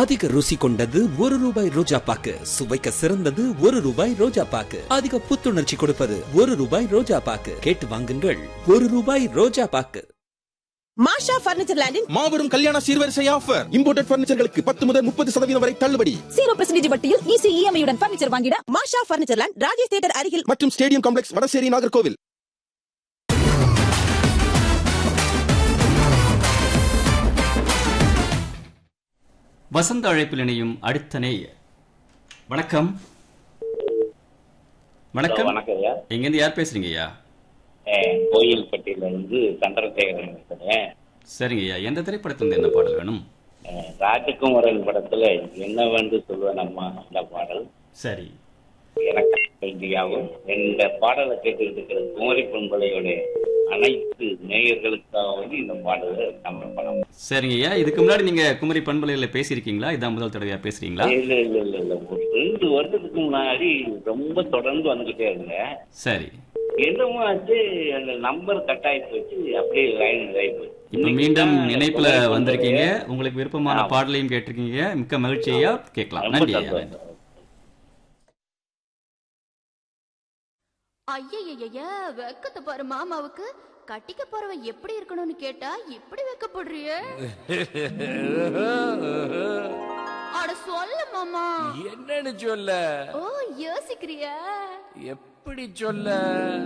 அதிக ருசி கொண்டது ஒரு ரூபாய் ரோஜா பாக்கு சுவைக்க சிறந்தது ஒரு ரூபாய் ரோஜா பாக்கு அதிக புத்துணர்ச்சி கொடுப்பது ஒரு ரூபாய் ரோஜா பாக்கு கேட்டு வாங்குங்கள் ஒரு ரூபாய் ரோஜா பாக்கு மாஷா பர்னிச்சர் லேண்டின் மாபெரும் கல்யாண சீர்வரிசை ஆஃபர் இம்போர்ட்டட் பர்னிச்சர்களுக்கு பத்து முதல் முப்பது சதவீதம் வரை தள்ளுபடி ஜீரோ பெர்சன்டேஜ் வட்டியில் ஈஸி இஎம்ஐயுடன் பர்னிச்சர் வாங்கிட மாஷா பர்னிச்சர் லேண்ட் ராஜேஷ் தியேட்டர் அருகில் மற்றும் ஸ்டேடியம் காம்ப்ளெக்ஸ் வடசேரி நாகர்கோவில் வசந்த அழைப்பில் இணையும் அடுத்த நேயர் வணக்கம் வணக்கம் வணக்கம் ஐயா எங்கேருந்து யார் பேசுறீங்க ஐயா அஹ் கோயில்பட்டியில இருந்து சந்திரசேகரன் பேசுறேன் சரிங்க ஐயா எந்த திரைப்படத்துல என்ன பாடல் வேணும் அஹ் ராஜகுமாரன் படத்துல என்ன வந்து சொல்லுவேன் அம்மா இந்த பாடல் சரி எனக்கு வேண்டியாகும் இந்த பாடலை கேட்டுக்கிட்டு இருக்கிற குமரி பொன்பலையோட அனைத்து நேயர்களுக்காகவும் இந்த பாடலை நம்ம படம் சரிங்க ஐயா இதுக்கு முன்னாடி நீங்க குமரி பண்பலையில பேசியிருக்கீங்களா இதான் முதல் தடவையா பேசுறீங்களா இல்ல இல்ல இல்ல இல்ல ஒரு ரெண்டு வருஷத்துக்கு முன்னாடி ரொம்ப தொடர்ந்து வந்துகிட்டே இருந்தேன் சரி என்னமோ ஆச்சு அந்த நம்பர் கட் ஆகி போச்சு அப்படியே லைன் இதாகி போச்சு இப்ப மீண்டும் இணைப்புல குமரி பண்பலை- வந்திருக்கீங்க உங்களுக்கு விருப்பமான ஆமா. பாடலையும் கேட்டிருக்கீங்க மிக்க மகிழ்ச்சி ஐயா கேட்கலாம் ரொம்ப நன்றி ஐயா சந்தோஷம் ஐயய்யய்ய வெக்கத்தை பாரு மாமாவுக்கு கட்டிக்க போறவன் எப்படி இருக்கணும்னு கேட்டா இப்படி வெக்கப்படுறியே அட சொல்லு மாமா என்னன்னு சொல்ல ஓ யோசிக்கிறியா எப்படி சொல்ல